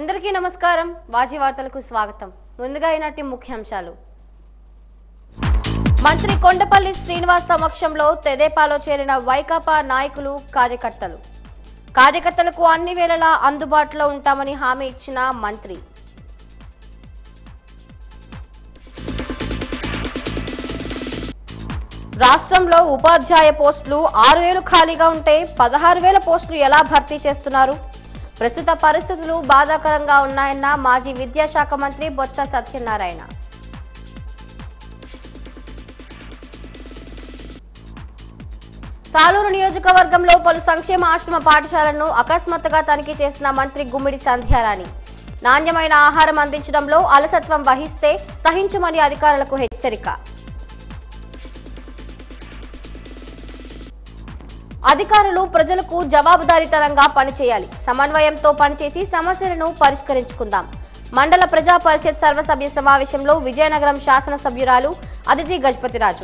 అందరికీ నమస్కారం వాజీ వార్తలకు స్వాగతం ముందుగా ఈనాటి ముఖ్యాంశాలు మంత్రి కొండపల్లి శ్రీనివాస్ సమక్షంలో తెదేపాలో చేరిన వైకాపా నాయకులు కార్యకర్తలు కార్యకర్తలకు అన్ని వేళలా అందుబాటులో ఉంటామని హామీ ఇచ్చిన మంత్రి రాష్ట్రంలో ఉపాధ్యాయ పోస్టులు ఆరు వేలు ఖాళీగా ఉంటే పదహారు వేల పోస్టులు ఎలా భర్తీ చేస్తున్నారు ప్రస్తుత పరిస్థితులు బాధాకరంగా ఉన్నాయన్న మాజీ విద్యాశాఖ మంత్రి బొత్స సత్యనారాయణ సాలూరు నియోజకవర్గంలో పలు సంక్షేమ ఆశ్రమ పాఠశాలను అకస్మాత్తుగా తనిఖీ చేసిన మంత్రి గుమ్మిడి సంధ్యారాణి నాణ్యమైన ఆహారం అందించడంలో అలసత్వం వహిస్తే సహించమని అధికారులకు హెచ్చరిక అధికారులు ప్రజలకు జవాబుదారీతనంగా పనిచేయాలి సమన్వయంతో పనిచేసి సమస్యలను పరిష్కరించుకుందాం మండల ప్రజా పరిషత్ సర్వసభ్య సమావేశంలో విజయనగరం శాసనసభ్యురాలు అదితి గజపతిరాజు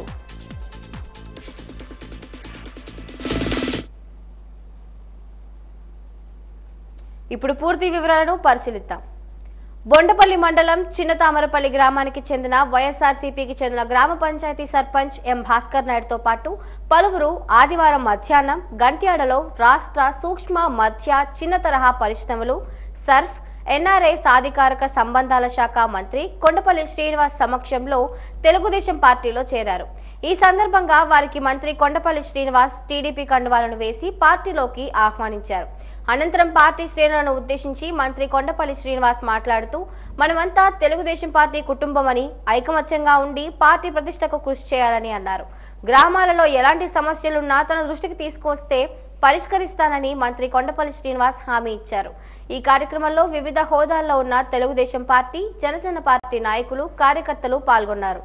ఇప్పుడు పూర్తి వివరాలను పరిశీలిద్దాం బొండపల్లి మండలం చిన్న తామరపల్లి గ్రామానికి చెందిన వైఎస్ఆర్సీపీకి చెందిన గ్రామ పంచాయతీ సర్పంచ్ ఎం భాస్కర్ నాయుడుతో పాటు పలువురు ఆదివారం మధ్యాహ్నం గంట్యాడలో రాష్ట్ర సూక్ష్మ మధ్య చిన్న తరహా పరిశ్రమలు సర్ఫ్ ఎన్ఆర్ఐ సాధికారక సంబంధాల శాఖ మంత్రి కొండపల్లి శ్రీనివాస్ సమక్షంలో తెలుగుదేశం పార్టీలో చేరారు ఈ సందర్భంగా వారికి మంత్రి కొండపల్లి శ్రీనివాస్ టీడీపీ కండువాలను వేసి పార్టీలోకి ఆహ్వానించారు అనంతరం పార్టీ శ్రేణులను ఉద్దేశించి మంత్రి కొండపల్లి శ్రీనివాస్ మాట్లాడుతూ మనమంతా తెలుగుదేశం పార్టీ కుటుంబమని ఐకమత్యంగా ఉండి పార్టీ ప్రతిష్టకు కృషి చేయాలని అన్నారు గ్రామాలలో ఎలాంటి సమస్యలున్నా తన దృష్టికి తీసుకొస్తే పరిష్కరిస్తానని మంత్రి కొండపల్లి శ్రీనివాస్ హామీ ఇచ్చారు ఈ కార్యక్రమంలో వివిధ హోదాల్లో ఉన్న తెలుగుదేశం పార్టీ జనసేన పార్టీ నాయకులు కార్యకర్తలు పాల్గొన్నారు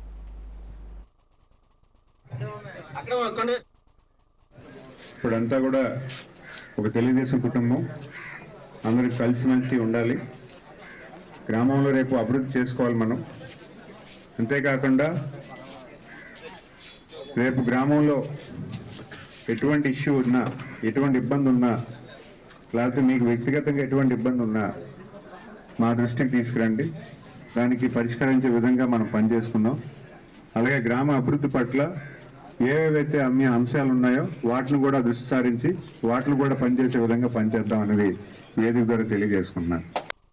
ఇప్పుడంతా కూడా ఒక తెలుగుదేశం కుటుంబం అందరూ కలిసిమెలిసి ఉండాలి గ్రామంలో రేపు అభివృద్ధి చేసుకోవాలి మనం అంతేకాకుండా రేపు గ్రామంలో ఎటువంటి ఇష్యూ ఉన్నా ఎటువంటి ఇబ్బంది ఉన్నా లేకపోతే మీకు వ్యక్తిగతంగా ఎటువంటి ఇబ్బంది ఉన్నా మా దృష్టికి తీసుకురండి దానికి పరిష్కరించే విధంగా మనం పనిచేసుకుందాం అలాగే గ్రామ అభివృద్ధి పట్ల ఏవేవైతే అమ్మే అంశాలు ఉన్నాయో వాటిని కూడా దృష్టి సారించి వాటిని కూడా పనిచేసే విధంగా పనిచేద్దాం అనేది వేదిక ద్వారా తెలియజేసుకుంటున్నాను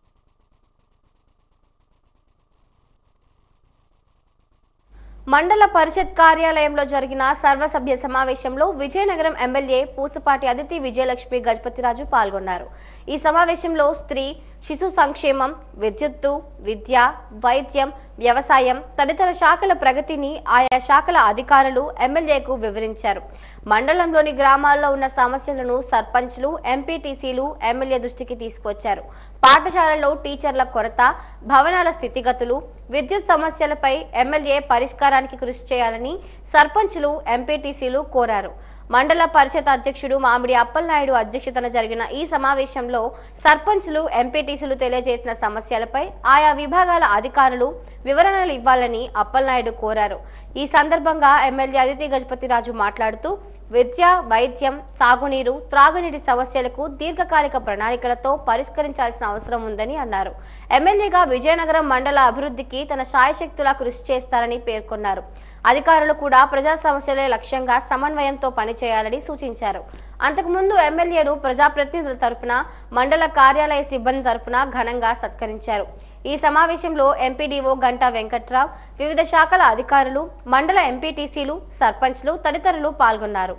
మండల పరిషత్ కార్యాలయంలో జరిగిన సర్వసభ్య సమావేశంలో విజయనగరం ఎమ్మెల్యే పూసపాటి అదితి విజయలక్ష్మి గజపతిరాజు పాల్గొన్నారు ఈ సమావేశంలో స్త్రీ శిశు సంక్షేమం విద్యుత్తు విద్య వైద్యం వ్యవసాయం తదితర శాఖల ప్రగతిని ఆయా శాఖల అధికారులు ఎమ్మెల్యేకు వివరించారు మండలంలోని గ్రామాల్లో ఉన్న సమస్యలను సర్పంచ్లు ఎంపీటీసీలు ఎమ్మెల్యే దృష్టికి తీసుకొచ్చారు పాఠశాలలో టీచర్ల కొరత భవనాల స్థితిగతులు విద్యుత్ సమస్యలపై ఎమ్మెల్యే పరిష్కారానికి కృషి చేయాలని సర్పంచ్లు ఎంపీటీసీలు కోరారు మండల పరిషత్ అధ్యక్షుడు మామిడి అప్పలనాయుడు అధ్యక్షతన జరిగిన ఈ సమావేశంలో సర్పంచ్లు ఎంపీటీసీలు తెలియజేసిన సమస్యలపై ఆయా విభాగాల అధికారులు వివరణలు ఇవ్వాలని అప్పలనాయుడు కోరారు ఈ సందర్భంగా ఎమ్మెల్యే అదితి గజపతిరాజు మాట్లాడుతూ విద్య వైద్యం సాగునీరు త్రాగునీటి సమస్యలకు దీర్ఘకాలిక ప్రణాళికలతో పరిష్కరించాల్సిన అవసరం ఉందని అన్నారు ఎమ్మెల్యేగా విజయనగరం మండల అభివృద్ధికి తన శాయశక్తులా కృషి చేస్తారని పేర్కొన్నారు అధికారులు కూడా ప్రజా సమస్యలే లక్ష్యంగా సమన్వయంతో పనిచేయాలని సూచించారు అంతకుముందు ఎమ్మెల్యేలు ప్రజాప్రతినిధుల తరపున మండల కార్యాలయ సిబ్బంది తరపున ఘనంగా సత్కరించారు ఈ సమావేశంలో ఎంపీడీఓ గంటా వెంకట్రావు వివిధ శాఖల అధికారులు మండల ఎంపీటీసీలు సర్పంచ్లు తదితరులు పాల్గొన్నారు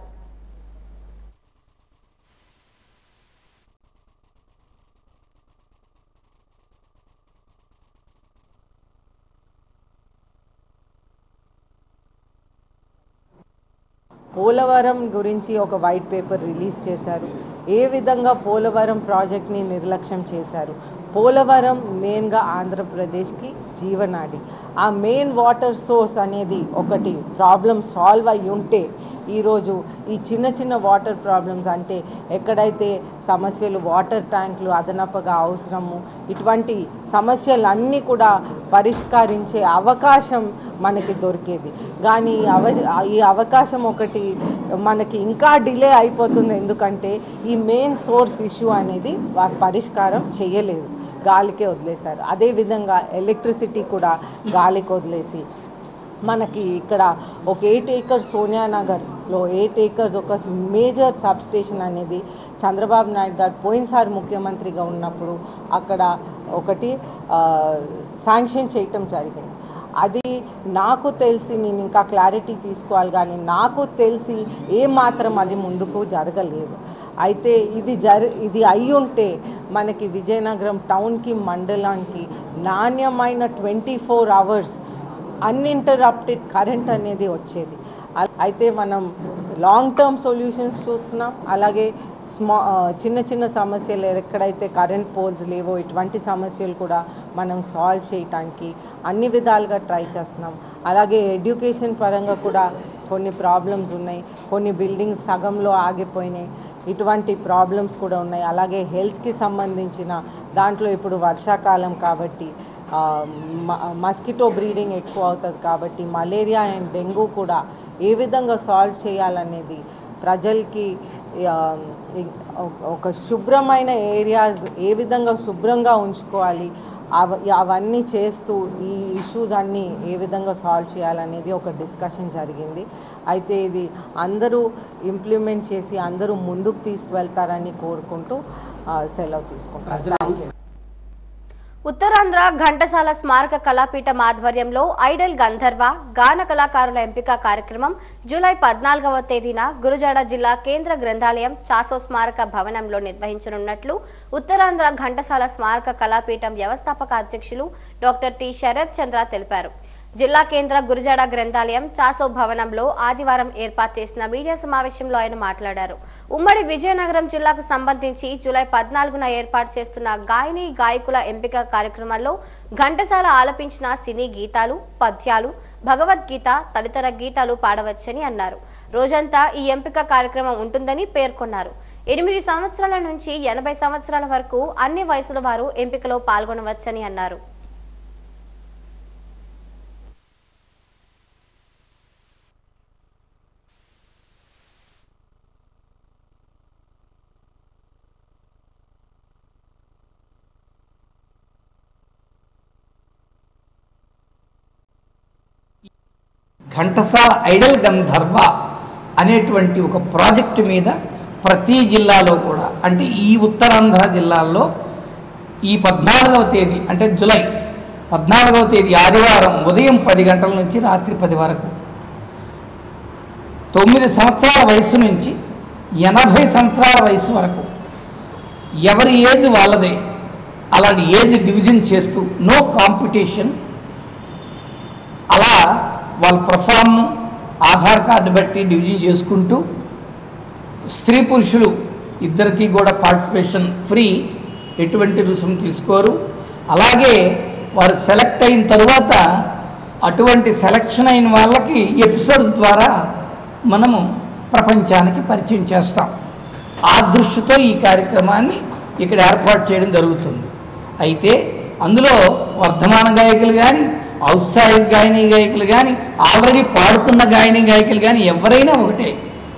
పోలవరం గురించి ఒక వైట్ పేపర్ రిలీజ్ చేశారు ఏ విధంగా పోలవరం ప్రాజెక్ట్ని నిర్లక్ష్యం చేశారు పోలవరం మెయిన్గా ఆంధ్రప్రదేశ్కి జీవనాడి ఆ మెయిన్ వాటర్ సోర్స్ అనేది ఒకటి ప్రాబ్లం సాల్వ్ అయి ఉంటే ఈరోజు ఈ చిన్న చిన్న వాటర్ ప్రాబ్లమ్స్ అంటే ఎక్కడైతే సమస్యలు వాటర్ ట్యాంకులు అదనపుగా అవసరము ఇటువంటి సమస్యలన్నీ కూడా పరిష్కరించే అవకాశం మనకి దొరికేది కానీ ఈ అవ ఈ అవకాశం ఒకటి మనకి ఇంకా డిలే అయిపోతుంది ఎందుకంటే ఈ మెయిన్ సోర్స్ ఇష్యూ అనేది వారు పరిష్కారం చేయలేదు గాలికే వదిలేశారు అదేవిధంగా ఎలక్ట్రిసిటీ కూడా గాలికి వదిలేసి మనకి ఇక్కడ ఒక ఎయిట్ ఏకర్స్ సోనియా నగర్లో ఎయిట్ ఏకర్స్ ఒక మేజర్ సబ్ స్టేషన్ అనేది చంద్రబాబు నాయుడు గారు పోయినసారి ముఖ్యమంత్రిగా ఉన్నప్పుడు అక్కడ ఒకటి శాంక్షన్ చేయటం జరిగింది అది నాకు తెలిసి నేను ఇంకా క్లారిటీ తీసుకోవాలి కానీ నాకు తెలిసి ఏ మాత్రం అది ముందుకు జరగలేదు అయితే ఇది జరి ఇది అయి ఉంటే మనకి విజయనగరం టౌన్కి మండలానికి నాణ్యమైన twenty four hours uninterrupted current అనేది వచ్చేది అ- అయితే మనం లాంగ్ టర్మ్ సొల్యూషన్స్ చూస్తున్నాం అలాగే స్మా ఆ, చిన్న చిన్న సమస్యలు ఎక్కడైతే కరెంట్ పోల్స్ లేవో ఇటువంటి సమస్యలు కూడా మనం సాల్వ్ చేయటానికి అన్ని విధాలుగా ట్రై చేస్తున్నాం అలాగే ఎడ్యుకేషన్ పరంగా కూడా కొన్ని ప్రాబ్లమ్స్ ఉన్నాయి కొన్ని బిల్డింగ్స్ సగంలో ఆగిపోయినాయి ఇటువంటి ప్రాబ్లమ్స్ కూడా ఉన్నాయి అలాగే హెల్త్కి సంబంధించిన దాంట్లో ఇప్పుడు వర్షాకాలం కాబట్టి మస్కిటో బ్రీడింగ్ ఎక్కువ అవుతుంది కాబట్టి మలేరియా అండ్ డెంగ్యూ కూడా ఏ విధంగా సాల్వ్ చేయాలనేది ప్రజలకి ఆ, ఇ- ఒక శుభ్రమైన ఏరియాస్ ఏ విధంగా శుభ్రంగా ఉంచుకోవాలి అవ అవన్నీ చేస్తూ ఈ ఇష్యూస్ అన్నీ ఏ విధంగా సాల్వ్ చేయాలనేది ఒక డిస్కషన్ జరిగింది అయితే ఇది అందరూ ఇంప్లిమెంట్ చేసి అందరూ ముందుకు తీసుకువెళ్తారని కోరుకుంటూ ఆ, సెలవు తీసుకుంటారు థ్యాంక్ యూ ఉత్తరాంధ్ర ఘంటసాల స్మారక కళాపీఠం ఆధ్వర్యంలో ఐడల్ గంధర్వ గాన కళాకారుల ఎంపిక కార్యక్రమం జూలై పద్నాలుగవ తేదీన గురుజాడ జిల్లా కేంద్ర గ్రంథాలయం చాసో స్మారక భవనంలో నిర్వహించనున్నట్లు ఉత్తరాంధ్ర ఘంటసాల స్మారక కళాపీఠం వ్యవస్థాపక అధ్యక్షులు డాక్టర్ టి శరత్ చంద్ర తెలిపారు జిల్లా కేంద్ర గురుజాడ గ్రంథాలయం చాసో భవనంలో ఆదివారం ఏర్పాటు చేసిన మీడియా సమావేశంలో ఆయన మాట్లాడారు ఉమ్మడి విజయనగరం జిల్లాకు సంబంధించి జూలై పద్నాలుగున ఏర్పాటు చేస్తున్న గాయని గాయకుల ఎంపిక కార్యక్రమంలో ఘంటసాల ఆలపించిన సినీ గీతాలు పద్యాలు భగవద్గీత తదితర గీతాలు పాడవచ్చని అన్నారు రోజంతా ఈ ఎంపిక కార్యక్రమం ఉంటుందని పేర్కొన్నారు ఎనిమిది సంవత్సరాల నుంచి ఎనభై సంవత్సరాల వరకు అన్ని వయసుల వారు ఎంపికలో పాల్గొనవచ్చని అన్నారు ఘంటసాల ఐడల్ గంధర్వ అనేటువంటి ఒక ప్రాజెక్టు మీద ప్రతి జిల్లాలో కూడా అంటే ఈ ఉత్తరాంధ్ర జిల్లాల్లో ఈ పద్నాలుగవ తేదీ అంటే జులై పద్నాలుగవ తేదీ ఆదివారం ఉదయం పది గంటల నుంచి రాత్రి పది వరకు తొమ్మిది సంవత్సరాల వయసు నుంచి ఎనభై సంవత్సరాల వయసు వరకు ఎవరి ఏజ్ వాళ్ళదే అలాంటి ఏజ్ డివిజన్ చేస్తూ నో కాంపిటీషన్ అలా వాళ్ళ ప్రొఫామ్ ఆధార్ కార్డు బట్టి డివిజన్ చేసుకుంటూ స్త్రీ పురుషులు ఇద్దరికి కూడా పార్టిసిపేషన్ ఫ్రీ ఎటువంటి రుసుము తీసుకోరు అలాగే వారు సెలెక్ట్ అయిన తరువాత అటువంటి సెలక్షన్ అయిన వాళ్ళకి ఎపిసోడ్స్ ద్వారా మనము ప్రపంచానికి పరిచయం చేస్తాం ఆ దృష్టితో ఈ కార్యక్రమాన్ని ఇక్కడ ఏర్పాటు చేయడం జరుగుతుంది అయితే అందులో వర్ధమాన గాయకులు కానీ ఔత్సాహిక గాయని గాయకులు కానీ ఆల్రెడీ పాడుతున్న గాయని గాయకులు కానీ ఎవరైనా ఒకటే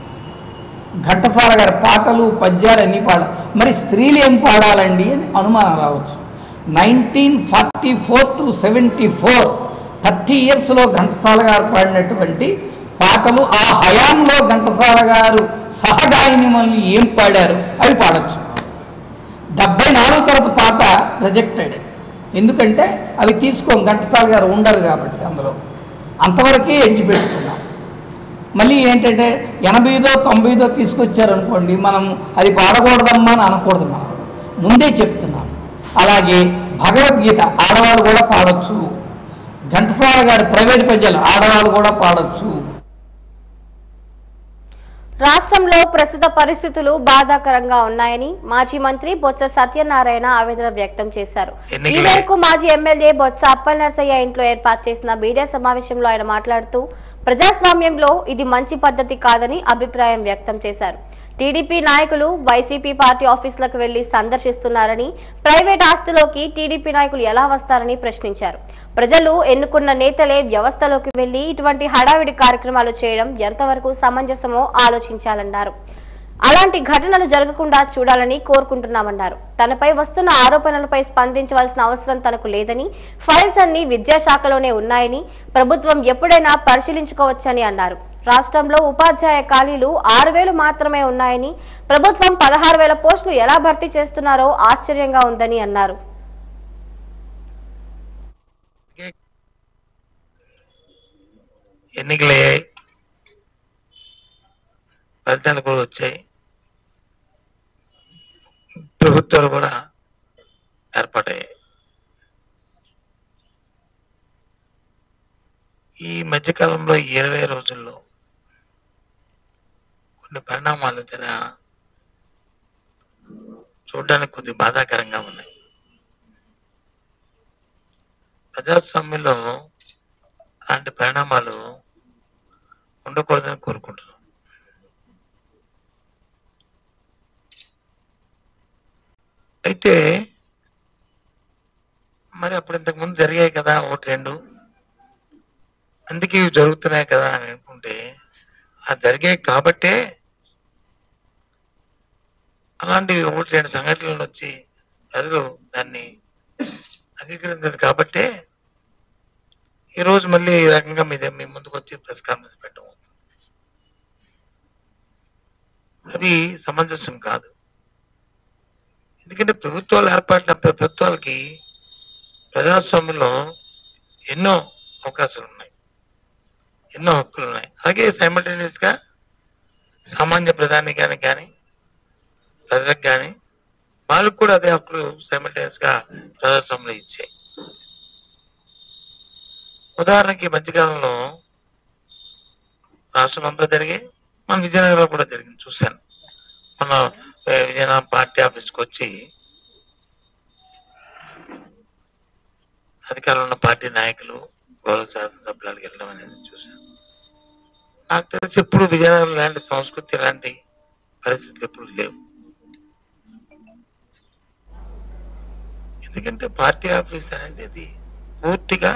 ఘంటసాల గారి పాటలు పద్యాలు అన్నీ పాడ మరి స్త్రీలు ఏం పాడాలండి అని అనుమానం రావచ్చు nineteen forty four to seventy four thirty ఇయర్స్లో ఘంటసాల గారు పాడినటువంటి పాటలు ఆ హయాంలో ఘంటసాల గారు సహగాయని మళ్ళీ ఏం పాడారు అవి పాడొచ్చు డెబ్బై నాలుగు తర్వాత పాట రిజెక్టెడ్ ఎందుకంటే అవి తీసుకోం ఘంటసాల గారు ఉండరు కాబట్టి అందులో అంతవరకే ఎడ్జి పెట్టుకున్నాం మళ్ళీ ఏంటంటే ఎనభైదో తొంభైదో తీసుకొచ్చారనుకోండి మనం అది పాడకూడదమ్మా అని అనకూడదు మనం ముందే చెప్తున్నాం అలాగే భగవద్గీత ఆడవాళ్ళు కూడా పాడొచ్చు ఘంటసాల గారి ప్రైవేట్ పద్యాలు ఆడవాళ్ళు కూడా పాడొచ్చు రాష్ట్రంలో ప్రస్తుత పరిస్థితులు బాధాకరంగా ఉన్నాయని మాజీ మంత్రి బొత్స సత్యనారాయణ ఆవేదన వ్యక్తం చేశారు ఈ మేరకు మాజీ ఎమ్మెల్యే బొత్స అప్పలనరసయ్య ఇంట్లో ఏర్పాటు చేసిన మీడియా సమావేశంలో ఆయన మాట్లాడుతూ ప్రజాస్వామ్యంలో ఇది మంచి పద్ధతి కాదని అభిప్రాయం వ్యక్తం చేశారు టీడీపీ నాయకులు వైసీపీ పార్టీ ఆఫీసులకు వెళ్లి సందర్శిస్తున్నారని ప్రైవేట్ ఆస్తిలోకి టీడీపీ నాయకులు ఎలా వస్తారని ప్రశ్నించారు ప్రజలు ఎన్నుకున్న నేతలే వ్యవస్థలోకి వెళ్లి ఇటువంటి హడావిడి కార్యక్రమాలు చేయడం ఎంతవరకు సమంజసమో ఆలోచించాలన్నారు అలాంటి ఘటనలు జరగకుండా చూడాలని కోరుకుంటున్నామన్నారు తనపై వస్తున్న ఆరోపణలపై స్పందించవలసిన అవసరం తనకు లేదని ఫైల్స్ అన్ని విద్యాశాఖలోనే ఉన్నాయని ప్రభుత్వం ఎప్పుడైనా పరిశీలించుకోవచ్చని అన్నారు రాష్ట్రంలో ఉపాధ్యాయ ఖాళీలు ఆరు వేలు మాత్రమే ఉన్నాయని ప్రభుత్వం పదహారు వేల పోస్టులు ఎలా భర్తీ చేస్తున్నారో ఆశ్చర్యంగా ఉందని అన్నారు ఎన్నికలు అయ్యాయి ఫలితాలు కూడా వచ్చాయి ప్రభుత్వాలు కూడా ఏర్పాటయ్యాయి ఈ మధ్యకాలంలో ఈ ఇరవై రోజుల్లో కొన్ని పరిణామాలు జర చూడడానికి కొద్ది బాధాకరంగా ఉన్నాయి ప్రజాస్వామ్యంలో అలాంటి పరిణామాలు ఉండకూడదని కోరుకుంటున్నాం అయితే మరి అప్పుడు ఇంతకు ముందు జరిగాయి కదా ఒకటి రెండు అందుకే ఇవి జరుగుతున్నాయి కదా అని అనుకుంటే ఆ జరిగాయి కాబట్టే అలాంటివి ఒకటి రెండు సంఘటనలు వచ్చి ప్రజలు దాన్ని అంగీకరించదు కాబట్టే ఈ రోజు మళ్ళీ ఈ రకంగా మీ మీ ముందుకు వచ్చి ప్రెస్ కాన్ఫరెన్స్ పెట్టడం అవుతుంది అవి సమంజసం కాదు ఎందుకంటే ప్రభుత్వాలు ఏర్పడిన ప్ర- ప్రభుత్వాలకి ప్రజాస్వామ్యంలో ఎన్నో అవకాశాలు ఉన్నాయి ఎన్నో హక్కులు ఉన్నాయి అలాగే సైమల్టేనియస్ గా సామాన్య ప్రధానికానికి కానీ ప్రజలకు కానీ వాళ్ళకు కూడా అదే హక్కులు సైమల్టేనియస్ గా ప్రజాస్వామ్యంలో ఇచ్చాయి ఉదాహరణకి ఈ మధ్యకాలంలో రాష్ట్రం అంతా జరిగాయి మన విజయనగరంలో కూడా జరిగింది చూశాను మన ఆ, విజయనగరం పార్టీ ఆఫీస్కి వచ్చి అధికారంలో ఉన్న పార్టీ నాయకులు గౌరవ శాసనసభ్యులు అడిగి వెళ్ళడం అనేది చూశాను నాకు తెలిసి ఎప్పుడు విజయనగరం లాంటి సంస్కృతి లాంటి పరిస్థితులు ఎప్పుడు లేవు ఎందుకంటే పార్టీ ఆఫీస్ అనేది అది పూర్తిగా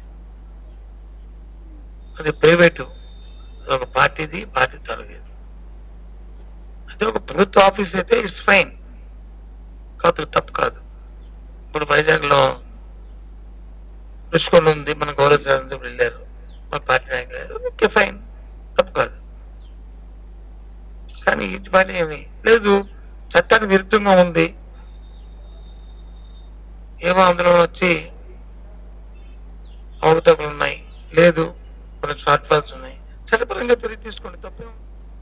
అది ప్రైవేటు అది ఒక పార్టీది పార్టీ తొలగేది అదే ఒక ప్రభుత్వ ఆఫీస్ అయితే ఇట్స్ ఫైన్ కాదు తప్పు కాదు ఇప్పుడు వైజాగ్లో రుచికొండ ఉంది మన గౌరవ శాసనసభ్యులు వెళ్ళారు మన పార్టీ నాయకులు ఓకే ఫైన్ తప్పు కాదు కానీ ఇటు పని ఏమి లేదు చట్టానికి విరుద్ధంగా ఉంది ఏమో అందులో వచ్చి అవకతవకలు ఉన్నాయి లేదు కొన్ని షార్ట్ ఫాల్స్ ఉన్నాయి చట్టపరంగా తిరిగి తీసుకోండి తప్పేం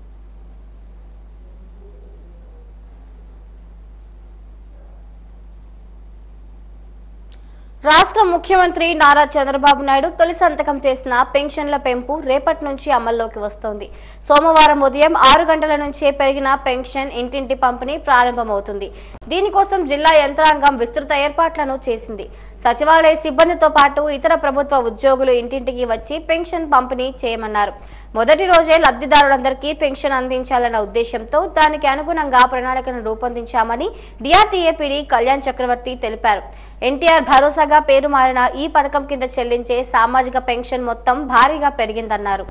రాష్ట్ర ముఖ్యమంత్రి నారా చంద్రబాబు నాయుడు తొలి సంతకం చేసిన పెన్షన్ల పెంపు రేపటి నుంచి అమల్లోకి వస్తోంది సోమవారం ఉదయం ఆరు గంటల నుంచే పెరిగిన పెన్షన్ ఇంటింటి పంపిణీ ప్రారంభమవుతుంది దీనికోసం జిల్లా యంత్రాంగం విస్తృత ఏర్పాట్లను చేసింది సచివాలయ సిబ్బందితో పాటు ఇతర ప్రభుత్వ ఉద్యోగులు ఇంటింటికి వచ్చి పెన్షన్ పంపిణీ చేయమన్నారు మొదటి రోజే లబ్ధిదారులందరికీ పెన్షన్ అందించాలన్న ఉద్దేశంతో దానికి అనుగుణంగా ప్రణాళికను రూపొందించామని డిఆర్టీఏ పీడీ కళ్యాణ్ చక్రవర్తి తెలిపారు ఎన్టీఆర్ భరోసాగా పేరు మారిన ఈ పథకం కింద చెల్లించే సామాజిక పెన్షన్ మొత్తం భారీగా పెరిగిందన్నారు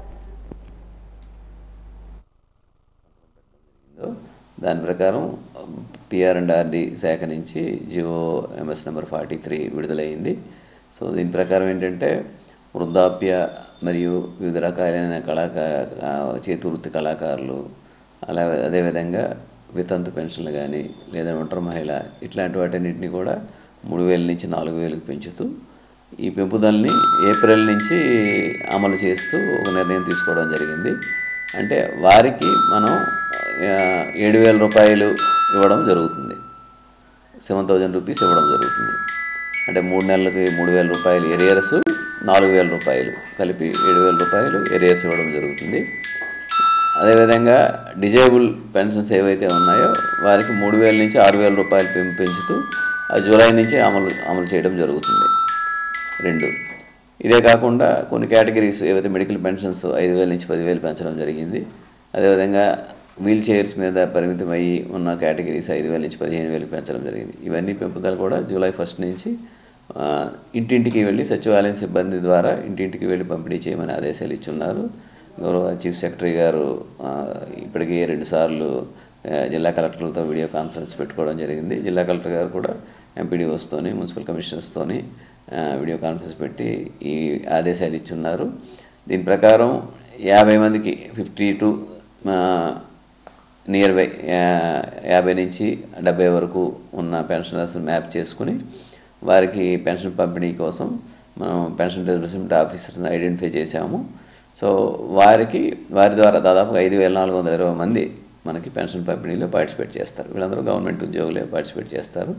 దాని ప్రకారం పిఆర్ అండ్ ఆర్డి శాఖ నుంచి G O M S number forty three విడుదలైంది సో దీని ప్రకారం ఏంటంటే వృద్ధాప్య మరియు వివిధ రకాలైన కళాకా ఆ, చేతివృత్తి కళాకారులు అలా అదేవిధంగా వితంతు పెన్షన్లు కానీ లేదా ఒంటరి మహిళ ఇట్లాంటి వాటన్నిటిని కూడా మూడు వేల నుంచి నాలుగు వేలకు పెంచుతూ ఈ పెంపుదలని ఏప్రిల్ నుంచి అమలు చేస్తూ ఒక నిర్ణయం తీసుకోవడం జరిగింది అంటే వారికి మనం ఆ, ఏడు వేల రూపాయలు ఇవ్వడం జరుగుతుంది సెవెన్ థౌజండ్ రూపీస్ ఇవ్వడం జరుగుతుంది అంటే మూడు నెలలకి మూడు వేల రూపాయలు ఎరియర్స్ నాలుగు వేల రూపాయలు కలిపి ఏడు వేల రూపాయలు ఎరియర్స్ ఇవ్వడం జరుగుతుంది అదేవిధంగా డిజేబుల్ పెన్షన్స్ ఏవైతే ఉన్నాయో వారికి మూడు వేల నుంచి ఆరు వేల రూపాయలు పెం- పెంచుతూ అది జూలై నుంచి అమలు అమలు చేయడం జరుగుతుంది రెండు ఇదే కాకుండా కొన్ని కేటగిరీస్ ఏవైతే మెడికల్ పెన్షన్స్ ఐదు వేల నుంచి పదివేలు పెంచడం జరిగింది అదేవిధంగా వీల్ చైర్స్ మీద పరిమితం అయ్యి ఉన్న కేటగిరీస్ ఐదు వేల నుంచి పదిహేను వేలకు పెంచడం జరిగింది ఇవన్నీ పెంపుదలు కూడా జూలై ఫస్ట్ నుంచి ఆ, ఇంటింటికి వెళ్ళి సచివాలయం సిబ్బంది ద్వారా ఇంటింటికి వెళ్ళి పంపిణీ చేయమని ఆదేశాలు ఇచ్చున్నారు గౌరవ చీఫ్ సెక్రటరీ గారు ఆ, ఇప్పటికే రెండుసార్లు ఆ, జిల్లా కలెక్టర్లతో వీడియో కాన్ఫరెన్స్ పెట్టుకోవడం జరిగింది జిల్లా కలెక్టర్ గారు కూడా ఎంపీడీఓస్తోని మున్సిపల్ కమిషనర్స్తోని ఆ, వీడియో కాన్ఫరెన్స్ పెట్టి ఈ ఆదేశాలు ఇచ్చున్నారు దీని ప్రకారం యాభై మందికి ఫిఫ్టీ టు నియర్ బై యాభై నుంచి డెబ్బై వరకు ఉన్న పెన్షనర్స్ మ్యాప్ చేసుకుని వారికి పెన్షన్ పంపిణీ కోసం మనం పెన్షన్ రిజర్వేషన్ ఆఫీసర్స్ని ఐడెంటిఫై చేశాము సో వారికి వారి ద్వారా దాదాపు ఐదు వేల నాలుగు వందల ఇరవై మంది మనకి పెన్షన్ పంపిణీలో పార్టిసిపేట్ చేస్తారు వీళ్ళందరూ గవర్నమెంట్ ఉద్యోగులే పార్టిసిపేట్ చేస్తారు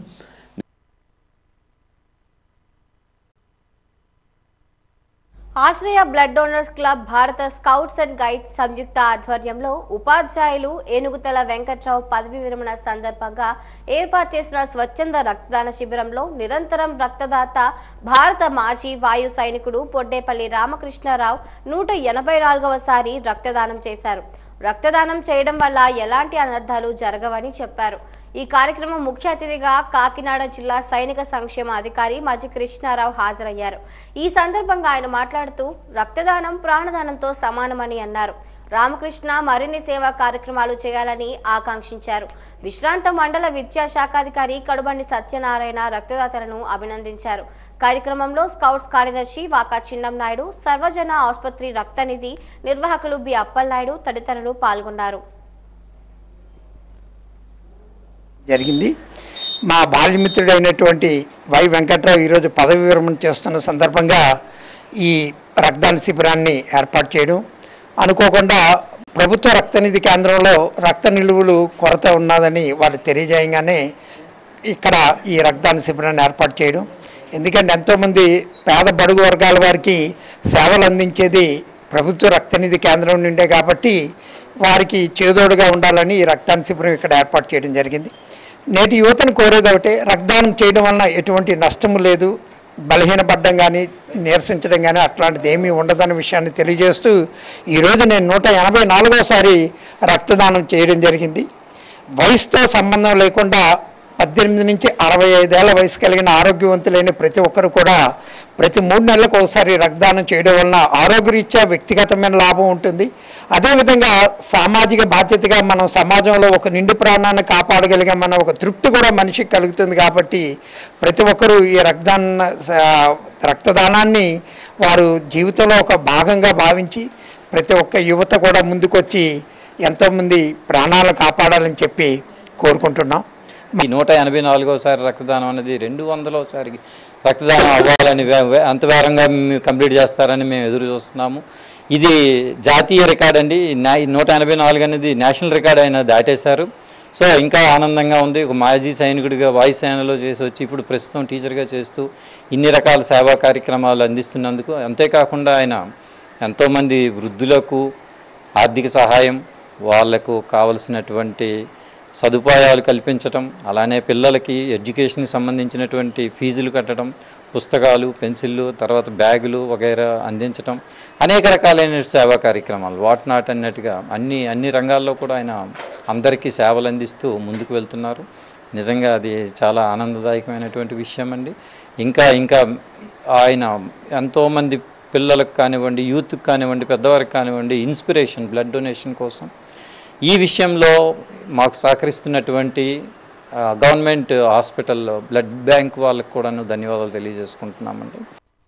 Ashraya blood donors club Bharat scouts and guides సంయుక్త ఆధ్వర్యంలో ఉపాధ్యాయులు ఏనుగుతల వెంకట్రావు పదవి విరమణ సందర్భంగా ఏర్పాటు చేసిన స్వచ్ఛంద రక్తదాన శిబిరంలో నిరంతరం రక్తదాత భారత మాజీ వాయు సైనికుడు పొడ్డేపల్లి రామకృష్ణారావు నూట ఎనభై నాలుగవసారి రక్తదానం చేశారు రక్తదానం చేయడం వల్ల ఎలాంటి అనర్థాలు జరగవని చెప్పారు ఈ కార్యక్రమం ముఖ్య అతిథిగా కాకినాడ జిల్లా సైనిక సంక్షేమ అధికారి మజి కృష్ణారావు హాజరయ్యారు ఈ సందర్భంగా ఆయన మాట్లాడుతూ రక్తదానం ప్రాణదానంతో సమానమని అన్నారు రామకృష్ణ మరిన్ని సేవా కార్యక్రమాలు చేయాలని ఆకాంక్షించారు విశ్రాంత మండల విద్యాశాఖాధికారి కడుబండి సత్యనారాయణ రక్తదాతలను అభినందించారు కార్యక్రమంలో స్కౌట్స్ కార్యదర్శి వాకా చిన్నం నాయుడు సర్వజన ఆసుపత్రి రక్తనిధి నిర్వాహకులు బి అప్పలనాయుడు తదితరులు పాల్గొన్నారు జరిగింది మా బాల్యమిత్రుడైనటువంటి వై వెంకట్రావు ఈరోజు పదవి విరమణ చేస్తున్న సందర్భంగా ఈ రక్తదాన శిబిరాన్ని ఏర్పాటు చేయడం అనుకోకుండా ప్రభుత్వ రక్తనిధి కేంద్రంలో రక్త నిలువలు కొరత ఉన్నదని వాళ్ళు తెలియజేయగానే ఇక్కడ ఈ రక్తదాన శిబిరాన్ని ఏర్పాటు చేయడం ఎందుకంటే ఎంతోమంది పేద బడుగు వర్గాల వారికి సేవలు అందించేది ప్రభుత్వ రక్తనిధి కేంద్రం నుండే కాబట్టి వారికి చేదోడుగా ఉండాలని ఈ రక్తదాన శిబిరం ఇక్కడ ఏర్పాటు చేయడం జరిగింది నేటి యువతను కోరేది ఒకటే రక్తదానం చేయడం వలన ఎటువంటి నష్టము లేదు బలహీనపడడం కానీ నీరసించడం కానీ అట్లాంటిది ఏమీ ఉండదన్న విషయాన్ని తెలియజేస్తూ ఈరోజు నేను నూట ఎనభై నాలుగోసారి రక్తదానం చేయడం జరిగింది వయసుతో సంబంధం లేకుండా పద్దెనిమిది నుంచి అరవై ఐదేళ్ల వయసు కలిగిన ఆరోగ్యవంతులైన ప్రతి ఒక్కరు కూడా ప్రతి మూడు నెలలకు ఒకసారి రక్తదానం చేయడం వలన ఆరోగ్యరీత్యా వ్యక్తిగతమైన లాభం ఉంటుంది అదేవిధంగా సామాజిక బాధ్యతగా మనం సమాజంలో ఒక నిండు ప్రాణాన్ని కాపాడగలిగే మన ఒక తృప్తి కూడా మనిషికి కలుగుతుంది కాబట్టి ప్రతి ఒక్కరూ ఈ రక్తదాన స- రక్తదానాన్ని వారు జీవితంలో ఒక భాగంగా భావించి ప్రతి ఒక్క యువత కూడా ముందుకొచ్చి ఎంతోమంది ప్రాణాలు కాపాడాలని చెప్పి కోరుకుంటున్నాం ఈ నూట ఎనభై నాలుగోసారి రక్తదానం అనేది రెండు వందలోసారి రక్తదానం అవ్వాలని వే- వే- అంత వేగంగా మీరు కంప్లీట్ చేస్తారని మేము ఎదురు చూస్తున్నాము ఇది జాతీయ రికార్డ్ అండి నా ఈ నూట ఎనభై నాలుగు అనేది నేషనల్ రికార్డ్ అయినా దాటేశారు సో ఇంకా ఆనందంగా ఉంది ఒక మాజీ సైనికుడిగా వాయుసేనలో చేసి వచ్చి ఇప్పుడు ప్రస్తుతం టీచర్గా చేస్తూ ఇన్ని రకాల సేవా కార్యక్రమాలు అందిస్తున్నందుకు అంతేకాకుండా ఆయన ఎంతోమంది వృద్ధులకు ఆర్థిక సహాయం వాళ్లకు కావలసినటువంటి సదుపాయాలు కల్పించటం అలానే పిల్లలకి ఎడ్యుకేషన్కి సంబంధించినటువంటి ఫీజులు కట్టడం పుస్తకాలు పెన్సిళ్ళు తర్వాత బ్యాగులు వగైరా అందించటం అనేక రకాలైన సేవా కార్యక్రమాలు వాట్ నాట్ అన్నట్టుగా అన్ని అన్ని రంగాల్లో కూడా ఆయన అందరికీ సేవలు అందిస్తూ ముందుకు వెళ్తున్నారు నిజంగా అది చాలా ఆనందదాయకమైనటువంటి విషయం అండి ఇంకా ఇంకా ఆయన ఎంతోమంది పిల్లలకు కానివ్వండి యూత్కి కానివ్వండి పెద్దవారికి కానివ్వండి ఇన్స్పిరేషన్ బ్లడ్ డొనేషన్ కోసం ఈ విషయంలో మాకు సహకరిస్తున్నటువంటి ఆ, గవర్నమెంట్ హాస్పిటల్లో బ్లడ్ బ్యాంక్ వాళ్ళకు కూడాను ధన్యవాదాలు తెలియజేసుకుంటున్నామండి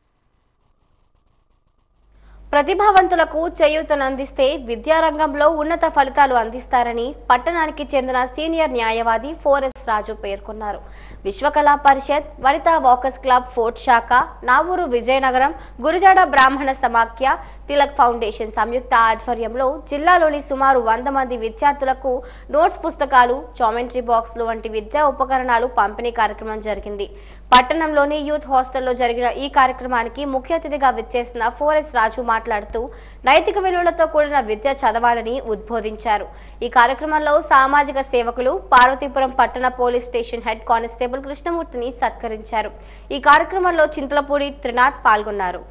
ప్రతిభావంతులకు చేయూతనందిస్తే విద్యారంగంలో ఉన్నత ఫలితాలు అందిస్తారని పట్టణానికి చెందిన సీనియర్ న్యాయవాది ఫోరెస్ రాజు పేర్కొన్నారు Vishwakala Parishad Vanitha walkers club fort శాఖ నావూరు విజయనగరం గురుజాడ బ్రాహ్మణ సమాఖ్య తిలక్ ఫౌండేషన్ సంయుక్త ఆధ్వర్యంలో జిల్లాలోని సుమారు వంద మంది విద్యార్థులకు నోట్స్ పుస్తకాలు జామెంట్రీ బాక్సులు వంటి విద్యా ఉపకరణాలు పంపిణీ కార్యక్రమం జరిగింది పట్టణంలోని యూత్ హాస్టల్లో జరిగిన ఈ కార్యక్రమానికి ముఖ్య అతిథిగా విచ్చేసిన ఫోరెస్ రాజు మాట్లాడుతూ నైతిక విలువలతో కూడిన విద్య చదవాలని ఉద్బోధించారు ఈ కార్యక్రమంలో సామాజిక సేవకులు పార్వతీపురం పట్టణ పోలీస్ స్టేషన్ హెడ్ కానిస్టేబుల్ కృష్ణమూర్తిని సత్కరించారు ఈ కార్యక్రమంలో చింతలపూడి త్రినాథ్ పాల్గొన్నారు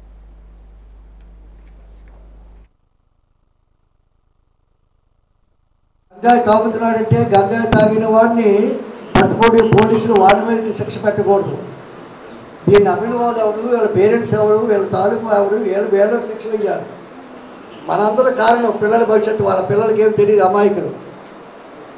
గంజాయి తాగుతున్నాడంటే గంజాయి తాగిన వాడిని పట్టుకోడి పోలీసులు వాడి మీద శిక్ష పెట్టకూడదు దీన్ని అమ్మిన వాళ్ళు ఎవరు వీళ్ళ పేరెంట్స్ ఎవరు వీళ్ళ తాలూకు ఎవరు వీళ్ళ వీళ్ళకి శిక్ష వేయాలి మనందరూ కారణం పిల్లల భవిష్యత్తు వాళ్ళ పిల్లలకి ఏం తెలియదు అమాయకులు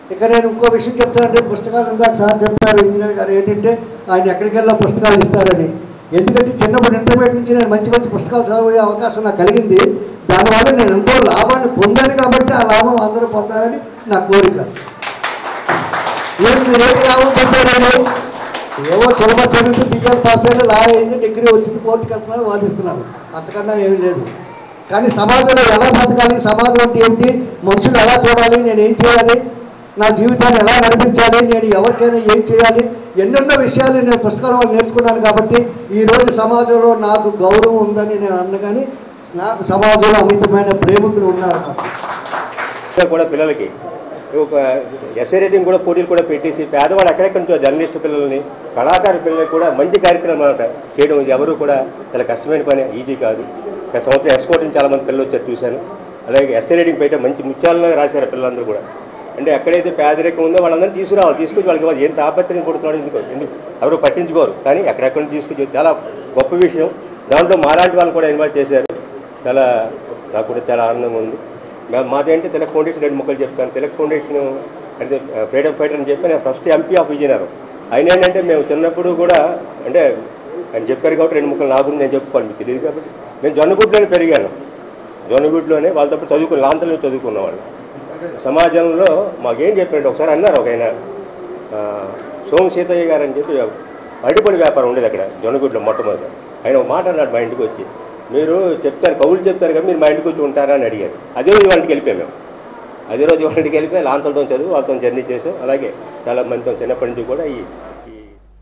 ఇక నేను ఇంకో విషయం చెప్తానంటే పుస్తకాలు ఇందాక సార్ చెప్పారు ఇంజనీర్ గారు ఏంటంటే ఆయన ఎక్కడికి వెళ్ళినా పుస్తకాలు ఇస్తారని ఎందుకంటే చిన్నప్పుడు ఇంటర్మీడియట్ నుంచి నేను మంచి మంచి పుస్తకాలు చదివే అవకాశం నాకు కలిగింది దానివల్ల నేను ఎంతో లాభాన్ని పొందాను కాబట్టి ఆ లాభం అందరూ పొందాలని నా కోరిక ఏంటి మీరు ఏంటి లాభం పొందారని ఏవో సిలబస్ చదివితే బిఎల్ పాస్ అయిన లా అయింది డిగ్రీ వచ్చింది కోర్టుకి వెళ్తున్నారు వాదిస్తున్నారు అంతకన్నా ఏమీ లేదు కానీ సమాజంలో ఎలా బతకాలి సమాజం అంటే ఏమిటి మనుషులు ఎలా చూడాలి నేను ఏం చేయాలి నా జీవితాన్ని ఎలా నడిపించాలి నేను ఎవరికైనా ఏం చేయాలి ఎన్నెన్నో విషయాలు నేను పుస్తకాల వల్ల నేర్చుకున్నాను కాబట్టి ఈరోజు సమాజంలో నాకు గౌరవం ఉందని నేను అన్నగాని నాకు సమాజంలో అమితమైన ప్రేమికులు ఉన్నారు నాకు ఇంకా కూడా పిల్లలకి ఒక ఎస్ఏ రేటింగ్ కూడా పోటీలు కూడా పెట్టేసి పేదవాళ్ళు ఎక్కడెక్కడి నుంచో జర్నలిస్ట్ పిల్లల్ని కళాకారు పిల్లలకి కూడా మంచి కార్యక్రమం అన్నమాట చేయడం ఇది ఎవరు కూడా చాలా కష్టమైన పని ఈజీ కాదు ఒక సంవత్సరం ఎస్కోట్ నుంచి చాలా మంది పిల్లలు వచ్చారు చూశాను అలాగే ఎస్ఏ రేటింగ్ పెట్టే మంచి ముత్యాలను రాశారు పిల్లలందరూ కూడా అంటే ఎక్కడైతే పేదరికం ఉందో వాళ్ళందరినీ తీసుకురావాలి తీసుకొచ్చి వాళ్ళకి వాళ్ళు ఏం తాపత్రయం పడుతున్నాడు ఎందుకు ఎందుకు ఎవరు పట్టించుకోరు కానీ ఎక్కడెక్కడ నుంచి తీసుకొచ్చి చాలా గొప్ప విషయం దాంట్లో మాలాంటి వాళ్ళు కూడా ఇన్వాల్వ్ చేశారు చాలా నాకు కూడా చాలా ఆనందంగా ఉంది మా- మాదేంటి తిలక్ ఫౌండేషన్ రెండు ముక్కలు చెప్తాను తిలక్ ఫౌండేషన్ అంటే ఫ్రీడమ్ ఫైటర్ అని చెప్పి నేను ఫస్ట్ ఎంపీ ఆఫ్ విజయనగరం ఆయన ఏంటంటే మేము చిన్నప్పుడు కూడా అంటే ఆయన చెప్పారు కాబట్టి రెండు ముక్కలు నా గురించి నేను చెప్పుకోవాలి మీకు తెలియదు కాబట్టి నేను జొన్నగుడ్లోనే పెరిగాను జొన్నగుడ్లోనే వాళ్ళతో పాటు చదువుకుని లాంతలో చదువుకున్న వాళ్ళు సమాజంలో మాకేం చెప్పారంటే ఒకసారి అన్నారు ఒక ఆయన ఆ, సోము సీతయ్య గారు అని చెప్పి అడిపడి వ్యాపారం ఉండేది అక్కడ జొన్నగుడ్లో మొట్టమొదటి ఆయన ఒక మాట అన్నాడు మా ఇంటికి వచ్చి మీరు చెప్తారు కవులు చెప్తారు కదా మీరు మా ఇంటికి వచ్చి ఉంటారా అని అడిగారు అదే రోజు వాళ్ళకి వెళ్ళిపోయాం మేము అదే రోజు వాళ్ళ ఇంటికి వెళ్ళిపోయి లాంతలతో చదువు వాళ్ళతో జర్నీ చేసాం అలాగే చాలా మందితో చిన్నప్పటి నుంచి కూడా ఈ ఈ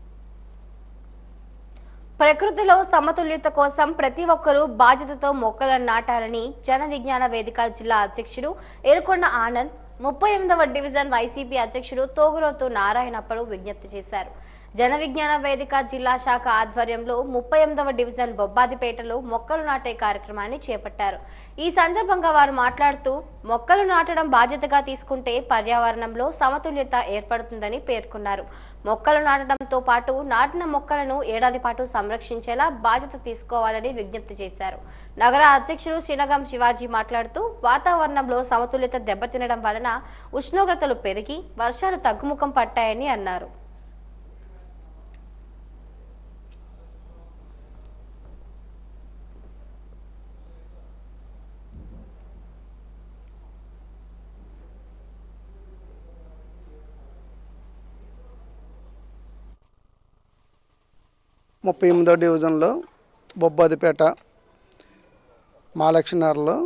ప్రకృతిలో సమతుల్యత కోసం ప్రతి ఒక్కరూ బాధ్యతతో మొక్కలను నాటాలని జన విజ్ఞాన వేదిక జిల్లా అధ్యక్షుడు ఎరుకొండ ఆనంద్ ముప్పై ఎనిమిదవ డివిజన్ వైసీపీ అధ్యక్షుడు తోగురోతు నారాయణప్పడు విజ్ఞప్తి చేశారు జన విజ్ఞాన వేదిక జిల్లా శాఖ ఆధ్వర్యంలో ముప్పై ఎనిమిదవ డివిజన్ బొబ్బాదిపేటలో మొక్కలు నాటే కార్యక్రమాన్ని చేపట్టారు ఈ సందర్భంగా వారు మాట్లాడుతూ మొక్కలు నాటడం బాధ్యతగా తీసుకుంటే పర్యావరణంలో సమతుల్యత ఏర్పడుతుందని పేర్కొన్నారు మొక్కలు నాటడంతో పాటు నాటిన మొక్కలను ఏడాది పాటు సంరక్షించేలా బాధ్యత తీసుకోవాలని విజ్ఞప్తి చేశారు నగర అధ్యక్షుడు శినగం శివాజీ మాట్లాడుతూ వాతావరణంలో సమతుల్యత దెబ్బతినడం వలన ఉష్ణోగ్రతలు పెరిగి వర్షాలు తగ్గుముఖం పట్టాయని అన్నారు ముప్పై ఎనిమిదో డివిజన్లో బొబ్బాదిపేట మహాలక్ష్మీనగర్లో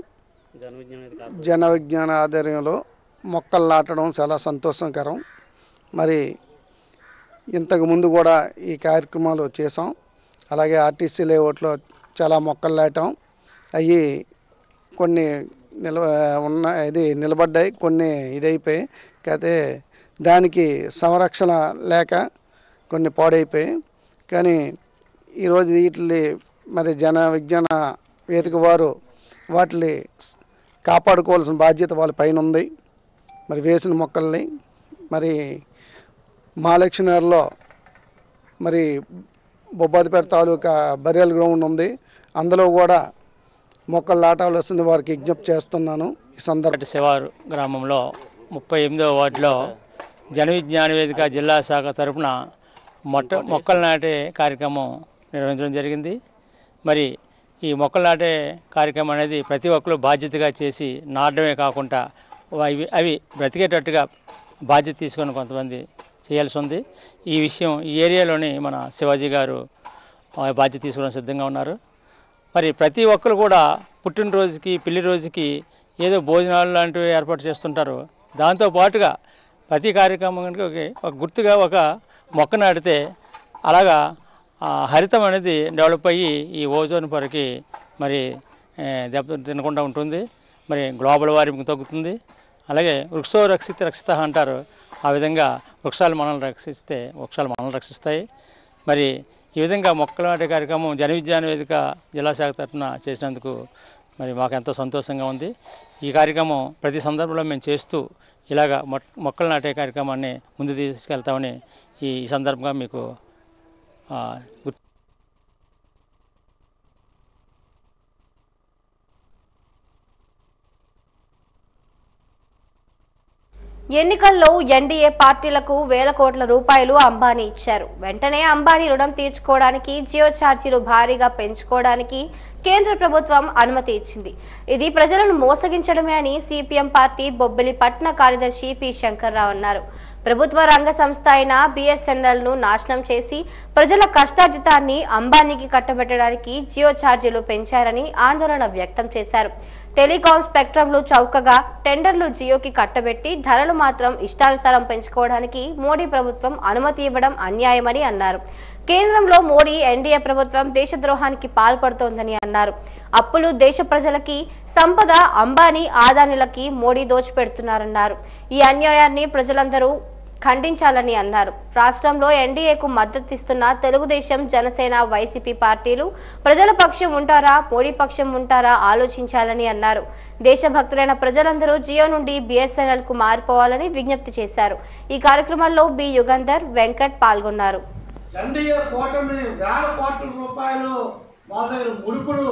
జన విజ్ఞాన ఆధ్వర్యంలో మొక్కలు నాటడం చాలా సంతోషకరం మరి ఇంతకు ముందు కూడా ఈ కార్యక్రమాలు చేసాం అలాగే ఆర్టీసీ లేఅవుట్లో చాలా మొక్కలు నాటాం అవి కొన్ని నిల ఉన్న ఇది నిలబడ్డాయి కొన్ని ఇదైపోయాయి కాకపోతే దానికి సంరక్షణ లేక కొన్ని పాడైపోయాయి కానీ ఈరోజు వీటిని మరి జన విజ్ఞాన వేదిక వారు వాటిని కాపాడుకోవాల్సిన బాధ్యత వాళ్ళ పైన ఉంది మరి వేసిన మొక్కల్ని మరి మహాలక్ష్మీనగర్లో మరి బొబ్బాదిపేట తాలూకా బరియల్ గ్రౌండ్ ఉంది అందులో కూడా మొక్కలు నాటాల్సింది వారికి విజ్ఞప్తి చేస్తున్నాను ఈ సందర్భ శివారు గ్రామంలో ముప్పై ఎనిమిదవ వార్డులో జన విజ్ఞాన వేదిక జిల్లా శాఖ తరపున మొట్ట మొక్కలు నాటే కార్యక్రమం నిర్వహించడం జరిగింది మరి ఈ మొక్కలు నాటే కార్యక్రమం అనేది ప్రతి ఒక్కరు బాధ్యతగా చేసి నాటడమే కాకుండా అవి అవి బ్రతికేటట్టుగా బాధ్యత తీసుకొని కొంతమంది చేయాల్సి ఉంది ఈ విషయం ఈ ఏరియాలోని మన శివాజీ గారు ఆ, బాధ్యత తీసుకోవడం సిద్ధంగా ఉన్నారు మరి ప్రతి ఒక్కరు కూడా పుట్టినరోజుకి పెళ్లి రోజుకి ఏదో భోజనాలు లాంటివి ఏర్పాటు చేస్తుంటారు దాంతో పాటుగా ప్రతి కార్యక్రమానికి ఒక- ఒక గుర్తుగా ఒక మొక్క నాటితే అలాగా ఆ, హరితం అనేది డెవలప్ అయ్యి ఈ ఓజోన్ పొరకి మరి ఏ, దెబ్బ తినకుండా ఉంటుంది మరి గ్లోబల్ వార్మింగ్ తగ్గుతుంది అలాగే వృక్షో రక్షిత రక్షిత అంటారు ఆ విధంగా వృక్షాలు మనల్ని రక్షిస్తే వృక్షాలు మనల్ని రక్షిస్తాయి మరి ఈ విధంగా మొక్కలు నాటే కార్యక్రమం జన విజ్ఞాన వేదిక జిల్లా శాఖ తరఫున చేసినందుకు మరి మాకు ఎంతో సంతోషంగా ఉంది ఈ కార్యక్రమం ప్రతి సందర్భంలో మేము చేస్తూ ఇలాగ మొ- మొక్కలు నాటే కార్యక్రమాన్ని ముందు తీసుకెళ్తామని ఈ సందర్భంగా మీకు ఆ, గుర్తు ఎన్నికల్లో ఎన్డీఏ పార్టీలకు వేల కోట్ల రూపాయలు అంబానీ ఇచ్చారు వెంటనే అంబానీ రుణం తీర్చుకోవడానికి జియో ఛార్జీలు భారీగా పెంచుకోవడానికి కేంద్ర ప్రభుత్వం అనుమతి ఇచ్చింది ఇది ప్రజలను మోసగించడమే అని సిపిఎం పార్టీ బొబ్బిలి పట్న కార్యదర్శి పి శంకర్రావు అన్నారు ప్రభుత్వ రంగ సంస్థ అయిన బిఎస్ఎన్ఎల్ ను నాశనం చేసి ప్రజల కష్టార్జితాన్ని అంబానీకి కట్టబెట్టడానికి జియో ఛార్జీలు పెంచారని ఆందోళన వ్యక్తం చేశారు టెలికాం స్పెక్ట్రంలు చౌకగా టెండర్లు జియోకి కట్టబెట్టి ధరలు మాత్రం ఇష్టానుసారం పెంచుకోవడానికి మోడీ ప్రభుత్వం అనుమతి ఇవ్వడం అన్యాయమని అన్నారు కేంద్రంలో మోడీ ఎన్డీఏ ప్రభుత్వం దేశద్రోహానికి పాల్పడుతోందని అన్నారు అప్పులు దేశ ప్రజలకి సంపద అంబానీ ఆదానులకి మోడీ దోచిపెడుతున్నారన్నారు ఈ అన్యాయాన్ని ప్రజలందరూ ఖండించాలని అన్నారు రాష్ట్రంలో ఎన్డీఏకు మద్దతిస్తున్న తెలుగుదేశం జనసేన వైసీపీ పార్టీలు ప్రజల పక్షం ఉంటారా మోడీ పక్షం ఉంటారా ఆలోచించాలని అన్నారు దేశభక్తులైన ప్రజలందరూ జియో నుండి బిఎస్ఎన్ఎల్ కు మారిపోవాలని విజ్ఞప్తి చేశారు ఈ కార్యక్రమంలో బి యుగంధర్ వెంకట్ పాల్గొన్నారు ఎన్డీఏ కూటమి వేల కోట్ల రూపాయలు వాళ్ళ దగ్గర ముడుపులు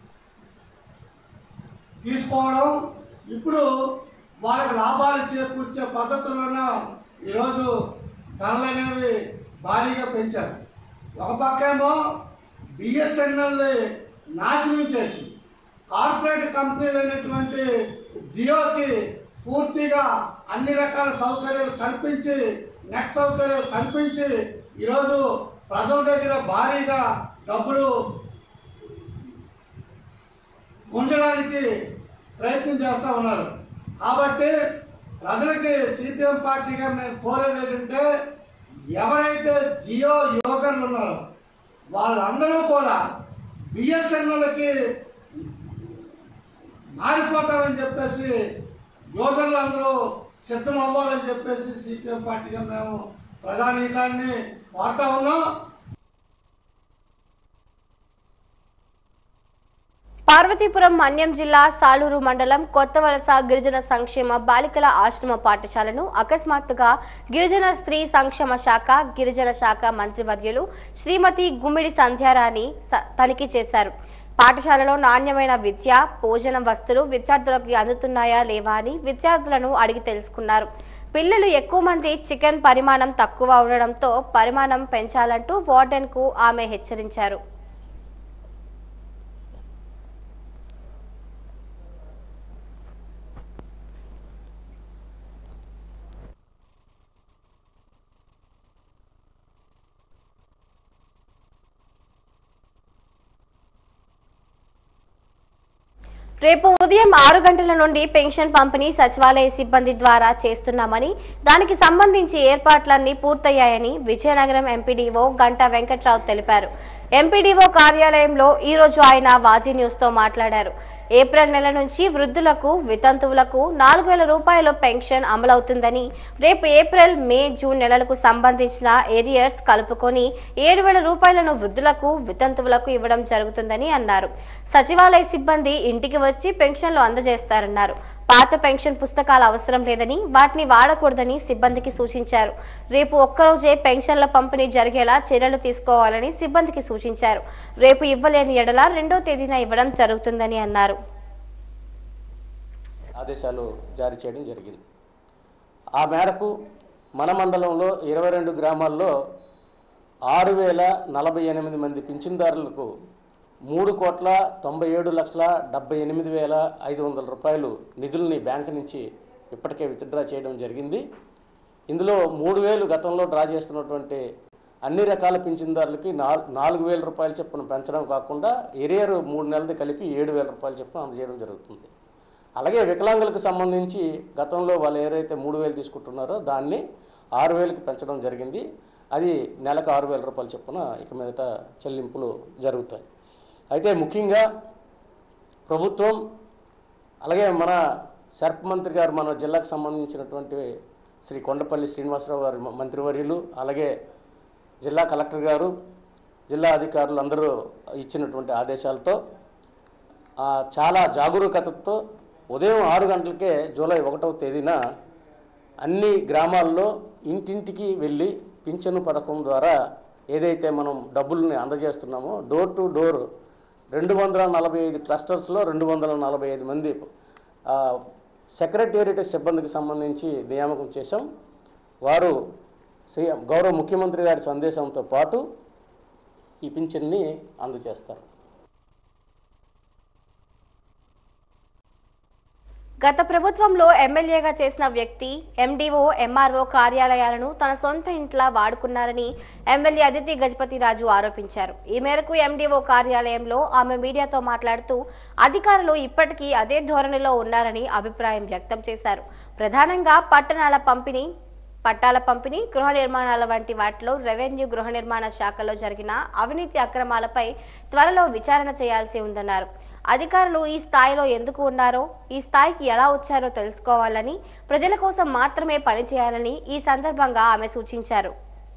తీసుకోవడం ఇప్పుడు వాళ్ళకి లాభాలు చేకూర్చే పద్ధతులను ఈరోజు ధరలు అనేవి భారీగా పెంచారు ఒక పక్కేమో బిఎస్ఎన్ఎల్ నాశనం చేసి కార్పొరేట్ కంపెనీలు అయినటువంటి జియోకి పూర్తిగా అన్ని రకాల సౌకర్యాలు కల్పించి నెట్ సౌకర్యాలు కల్పించి ఈరోజు ప్రజల దగ్గర భారీగా డబ్బులు ఉంచడానికి ప్రయత్నం చేస్తూ ఉన్నారు కాబట్టి ప్రజలకి సిపిఎం పార్టీగా మేము కోరేది ఏంటంటే ఎవరైతే జియో యూజర్లు ఉన్నారో వాళ్ళందరూ కూడా బిఎస్ఎన్ఎల్కి మారిపోతామని చెప్పేసి యూజర్లు అందరూ సిద్ధం అవ్వాలని చెప్పేసి సిపిఎం పార్టీగా మేము ప్రధానికాన్ని వాడుతూ ఉన్నాం పార్వతీపురం మన్యం జిల్లా సాలూరు మండలం కొత్త వలస గిరిజన సంక్షేమ బాలికల ఆశ్రమ పాఠశాలను అకస్మాత్తుగా గిరిజన స్త్రీ సంక్షేమ శాఖ గిరిజన శాఖ మంత్రివర్యులు శ్రీమతి గుమ్మిడి సంధ్యారాణి స- తనిఖీ చేశారు పాఠశాలలో నాణ్యమైన విద్య భోజనం వస్తువులు విద్యార్థులకు అందుతున్నాయా లేవా అని విద్యార్థులను అడిగి తెలుసుకున్నారు పిల్లలు ఎక్కువ మంది చికెన్ పరిమాణం తక్కువ ఉండడంతో పరిమాణం పెంచాలంటూ వార్డెన్కు ఆమె హెచ్చరించారు రేపు ఉదయం ఆరు గంటల నుండి పెన్షన్ పంపిణీ సచివాలయ సిబ్బంది ద్వారా చేస్తున్నామని దానికి సంబంధించి ఏర్పాట్లన్నీ పూర్తయ్యాయని విజయనగరం ఎంపీడీఓ గంటా వెంకట్రావు తెలిపారు ఎంపీడీఓ కార్యాలయంలో ఈ రోజు ఆయన వాజీ న్యూస్ తో మాట్లాడారు ఏప్రిల్ నెల నుంచి వృద్ధులకు వితంతువులకు నాలుగు వేల రూపాయల పెన్షన్ అమలవుతుందని రేపు ఏప్రిల్ మే జూన్ నెలలకు సంబంధించిన ఏరియర్స్ కలుపుకొని ఏడు వేల రూపాయలను వృద్ధులకు వితంతువులకు ఇవ్వడం జరుగుతుందని అన్నారు సచివాలయ సిబ్బంది ఇంటికి వచ్చి పెన్షన్లు అందజేస్తారన్నారు పాత పెన్షన్ పుస్తకాలు అవసరం లేదని వాటిని వాడకూడదని సిబ్బందికి సూచించారు రేపు ఒక్కరోజే పెన్షన్ల పంపిణీ జరిగేలా చర్యలు తీసుకోవాలని సిబ్బందికి సూచించారు రేపు ఇవ్వలేని ఎడల రెండో తేదీన ఇవ్వడం జరుగుతుందని అన్నారు ఆదేశాలు జారీ చేయడం జరిగింది ఆ మేరకు మన మండలంలో ఇరవై రెండు గ్రామాల్లో ఆరు వేల నలభై ఎనిమిది మంది పింఛన్దారులకు మూడు కోట్ల తొంభై ఏడు లక్షల డెబ్బై ఎనిమిది వేల ఐదు వందల రూపాయలు నిధుల్ని బ్యాంకు నుంచి ఇప్పటికే విత్డ్రా చేయడం జరిగింది ఇందులో మూడు వేలు గతంలో డ్రా చేస్తున్నటువంటి అన్ని రకాల పింఛన్దారులకి నాల్ నాలుగు వేల రూపాయల చొప్పున పెంచడం కాకుండా ఎరియర్ మూడు నెలది కలిపి ఏడు వేల రూపాయల చొప్పున అందజేయడం జరుగుతుంది అలాగే వికలాంగులకు సంబంధించి గతంలో వాళ్ళు ఏదైతే మూడు వేలు తీసుకుంటున్నారో దాన్ని ఆరు వేలకు పెంచడం జరిగింది అది నెలకు ఆరు వేల రూపాయల చొప్పున ఇక మీదట చెల్లింపులు జరుగుతాయి అయితే ముఖ్యంగా ప్రభుత్వం అలాగే మన సర్ప మంత్రి గారు మన జిల్లాకు సంబంధించినటువంటి శ్రీ కొండపల్లి శ్రీనివాసరావు గారు మ- మంత్రివర్యులు అలాగే జిల్లా కలెక్టర్ గారు జిల్లా అధికారులు అందరూ ఇచ్చినటువంటి ఆదేశాలతో ఆ, చాలా జాగరూకతతో ఉదయం ఆరు గంటలకే జూలై ఒకటవ తేదీన అన్ని గ్రామాల్లో ఇంటింటికి వెళ్ళి పింఛను పథకం ద్వారా ఏదైతే మనం డబ్బుల్ని అందజేస్తున్నామో డోర్ టు డోర్ రెండు వందల నలభై ఐదు క్లస్టర్స్లో రెండు వందల నలభై ఐదు మంది ఆ, సెక్రటేరియట్ సిబ్బందికి సంబంధించి నియామకం చేశాం వారు సీఎం గౌరవ ముఖ్యమంత్రి గారి సందేశంతో పాటు ఈ పింఛన్ని అందజేస్తారు గత ప్రభుత్వంలో ఎమ్మెల్యేగా చేసిన వ్యక్తి ఎండీఓ ఎంఆర్ఓ కార్యాలయాలను తన సొంత ఇంట్లా వాడుకున్నారని ఎమ్మెల్యే అదితి గజపతి రాజు ఆరోపించారు ఈ మేరకు ఎండీఓ కార్యాలయంలో ఆమె మీడియాతో మాట్లాడుతూ అధికారులు ఇప్పటికీ అదే ధోరణిలో ఉన్నారని అభిప్రాయం వ్యక్తం చేశారు ప్రధానంగా పట్టణాల పంపిణీ పట్టాల పంపిణీ గృహ నిర్మాణాల వంటి వాటిలో రెవెన్యూ గృహ నిర్మాణ శాఖలో జరిగిన అవినీతి అక్రమాలపై త్వరలో విచారణ చేయాల్సి ఉందన్నారు అధికారులు ఈ స్థాయిలో ఎందుకు ఉన్నారో ఈ స్థాయికి ఎలా వచ్చారో తెలుసుకోవాలని ప్రజల కోసం మాత్రమే పనిచేయాలని ఈ సందర్భంగా ఆమె సూచించారు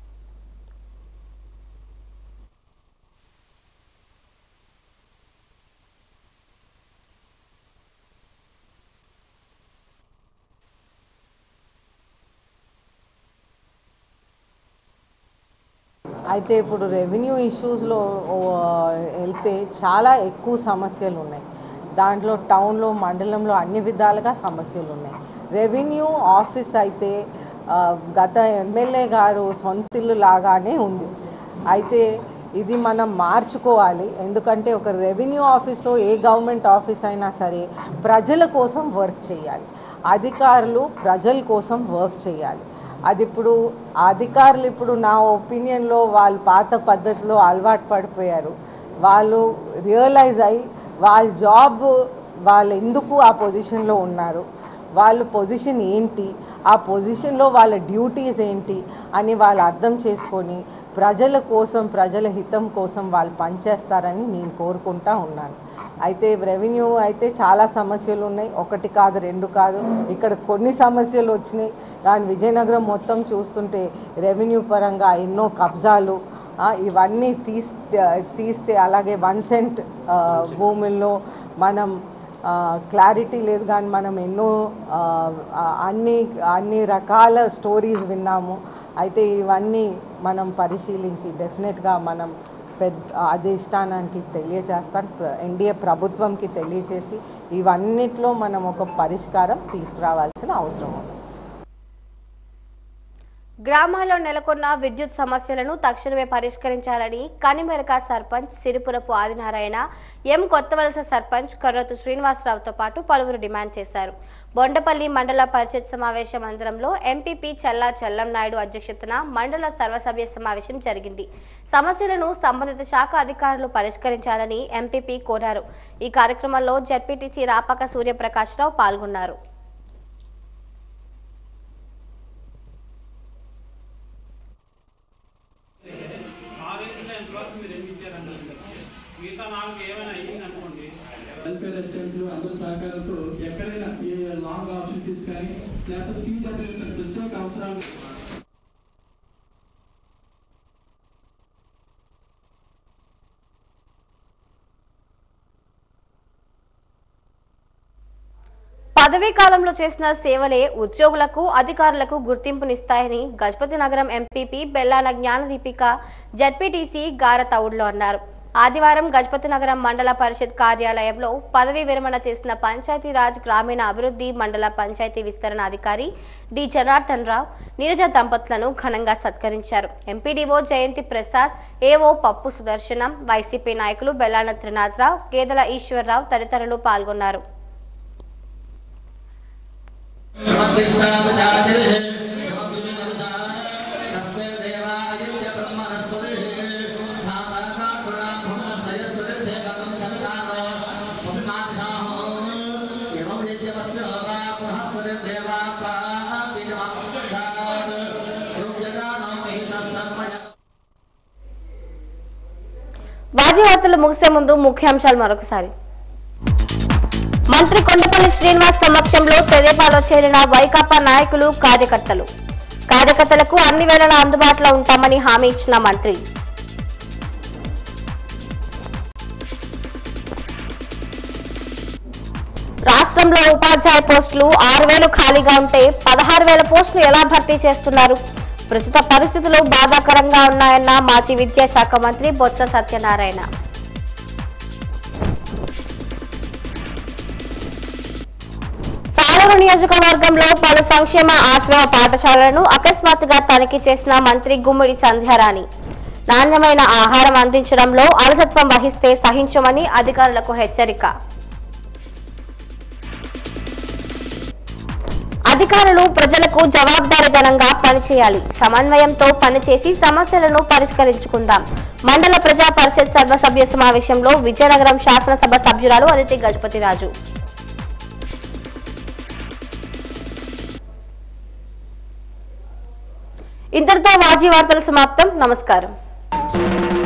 అయితే ఇప్పుడు రెవెన్యూ ఇష్యూస్లో వెళ్తే చాలా ఎక్కువ సమస్యలు ఉన్నాయి దాంట్లో టౌన్లో మండలంలో అన్ని విధాలుగా సమస్యలు ఉన్నాయి రెవెన్యూ ఆఫీస్ అయితే ఆ, గత ఎమ్మెల్యే గారు సొంతిల్లు లాగానే ఉంది అయితే ఇది మనం మార్చుకోవాలి ఎందుకంటే ఒక రెవెన్యూ ఆఫీసో ఏ గవర్నమెంట్ ఆఫీస్ అయినా సరే ప్రజల కోసం వర్క్ చేయాలి అధికారులు ప్రజల కోసం వర్క్ చేయాలి అది ఇప్పుడు అధికారులు ఇప్పుడు నా ఒపీనియన్లో వాళ్ళు పాత పద్ధతిలో అలవాటు పడిపోయారు వాళ్ళు రియలైజ్ అయ్యి వాళ్ళ జాబ్ వాళ్ళు ఎందుకు ఆ పొజిషన్లో ఉన్నారు వాళ్ళ పొజిషన్ ఏంటి ఆ పొజిషన్లో వాళ్ళ డ్యూటీస్ ఏంటి అని వాళ్ళు అర్థం చేసుకొని ప్రజల కోసం ప్రజల హితం కోసం వాళ్ళు పనిచేస్తారని నేను కోరుకుంటా ఉన్నాను అయితే రెవెన్యూ అయితే చాలా సమస్యలు ఉన్నాయి ఒకటి కాదు రెండు కాదు ఇక్కడ కొన్ని సమస్యలు వచ్చినాయి కానీ విజయనగరం మొత్తం చూస్తుంటే రెవెన్యూ పరంగా ఎన్నో కబ్జాలు ఆ, ఇవన్నీ తీస్తే తీస్తే అలాగే వన్ సెంట్ ఆ, భూముల్లో మనం క్లారిటీ లేదు కానీ మనం ఎన్నో ఆ, ఆ, అన్ని అన్ని రకాల స్టోరీస్ విన్నాము అయితే ఇవన్నీ మనం పరిశీలించి డెఫినెట్గా మనం పెద్ద అధిష్టానానికి తెలియచేస్తాను ప్ర- ఎన్డీఏ ప్రభుత్వంకి తెలియచేసి ఇవన్నిట్లో మనం ఒక పరిష్కారం తీసుకురావాల్సిన అవసరం ఉంది గ్రామాల్లో నెలకొన్న విద్యుత్ సమస్యలను తక్షణమే పరిష్కరించాలని కనిమెరక సర్పంచ్ సిరిపురపు ఆదినారాయణ ఎం కొత్తవలస సర్పంచ్ కర్రతు శ్రీనివాసరావుతో పాటు పలువురు డిమాండ్ చేశారు బొండపల్లి మండల పరిషత్ సమావేశ మందిరంలో ఎంపీపీ చల్లా చల్లం నాయుడు అధ్యక్షతన మండల సర్వసభ్య సమావేశం జరిగింది సమస్యలను సంబంధిత శాఖ అధికారులు పరిష్కరించాలని ఎంపీపీ కోరారు ఈ కార్యక్రమంలో జడ్పీటీసీ రాపక సూర్యప్రకాశ్రావు పాల్గొన్నారు మిగతా నాలుగు ఏమైనా అయ్యింది అనుకోండి వెల్ఫేర్ రెసిడెంట్లు అందరూ సహకారంతో ఎక్కడైనా ఈ లాంగ్ ఆపర్చునిటీస్ కానీ లేకపోతే సీట్ అనేది ప్రత్యేక అవసరాలు పదవీ కాలంలో చేసిన సేవలే ఉద్యోగులకు అధికారులకు గుర్తింపునిస్తాయని గజపతి నగరం ఎంపీపీ బెల్లాన జ్ఞానదీపిక జడ్పీటీసీ గారతౌడ్లో అన్నారు ఆదివారం గజపతి నగరం మండల పరిషత్ కార్యాలయంలో పదవీ విరమణ చేసిన పంచాయతీరాజ్ గ్రామీణ అభివృద్ధి మండల పంచాయతీ విస్తరణ అధికారి డి జనార్దన్ రావు నీరజ దంపతులను ఘనంగా సత్కరించారు ఎంపీడీఓ జయంతి ప్రసాద్ ఏఓ పప్పు సుదర్శనం వైసీపీ నాయకులు బెల్లాన త్రినాథరావు గేదెల ఈశ్వర్రావు తదితరులు పాల్గొన్నారు వాజీ వార్తలు ముగిసే ముందు ముఖ్యాంశాలు మరొకసారి మంత్రి కొండపల్లి శ్రీనివాస్ సమక్షంలో తెదేపాలో చేరిన వైకాపా నాయకులు కార్యకర్తలు కార్యకర్తలకు అన్ని వేళలా అందుబాటులో ఉంటామని హామీ ఇచ్చిన మంత్రి రాష్ట్రంలో ఉపాధ్యాయ పోస్టులు ఆరు వేలు ఖాళీగా ఉంటే పదహారు వేల పోస్టులు ఎలా భర్తీ చేస్తున్నారు ప్రస్తుత పరిస్థితులు బాధాకరంగా ఉన్నాయన్న మాజీ విద్యాశాఖ మంత్రి బొత్స సత్యనారాయణ సారా పోలవరం నియోజకవర్గంలో పలు సంక్షేమ ఆశ్రమ పాఠశాలలను అకస్మాత్తుగా తనిఖీ చేసిన మంత్రి గుమ్మడి సంధ్యారాణి నాణ్యమైన ఆహారం అందించడంలో అలసత్వం వహిస్తే సహించమని అధికారులకు హెచ్చరిక అధికారులు ప్రజలకు జవాబుదారీతనంగా పనిచేయాలి సమన్వయంతో పనిచేసి సమస్యలను పరిష్కరించుకుందాం మండల ప్రజా పరిషత్ సర్వసభ్య సమావేశంలో విజయనగరం శాసనసభ సభ్యురాలు అదితి గజపతిరాజు ఇంతటితో వాజీ వార్తలు సమాప్తం నమస్కారం